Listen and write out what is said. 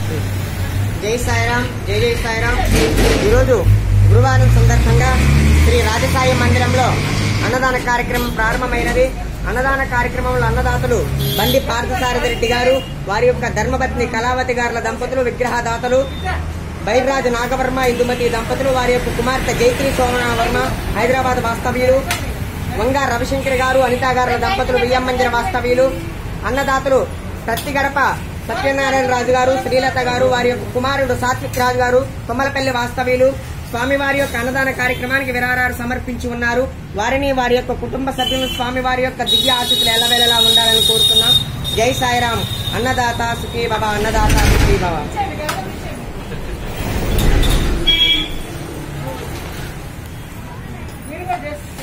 జై సాయిరామ్ జై జై సాయిరామ్ ఈరోజు గురువారం సందర్భంగా శ్రీ రాజసాయి మందిరంలో అన్నదాన కార్యక్రమం ప్రారంభమైనది అన్నదాన కార్యక్రమంలో అన్నదాతలు బండి పార్థసారథి రెడ్డి గారు వారి యొక్క ధర్మపత్ని కళావతి గారుల దంపతులు విగ్రహదాతలు బైర్రాజు నాగవర్మ ఇందుమతి దంపతులు వారి యొక్క కుమార్తె జైత్రి సోమన వర్మ హైదరాబాద్ వాస్తవ్యులు వంగా రవిశంకర్ గారు అనిత గారుల దంపతులు బియ్యం మందిర వాస్తవ్యులు అన్నదాతలు ప్రత్తిగడప సత్యనారాయణ రాజు గారు శ్రీలత గారు వారి యొక్క కుమారుడు సాత్విక్ రాజు గారు కొమ్మలపల్లి వాస్తవ్యులు స్వామివారి యొక్క అన్నదాన కార్యక్రమానికి విరారాలు సమర్పించి ఉన్నారు వారిని వారి యొక్క కుటుంబ సభ్యులు స్వామివారి యొక్క దివ్య ఆశీస్సులు ఎల్లవేళలా ఉండాలని కోరుతున్నాం జై సాయిరాం అన్నదాత సుఖీ బాబా అన్నదాత సుఖీ బాబా వీడియో చేసి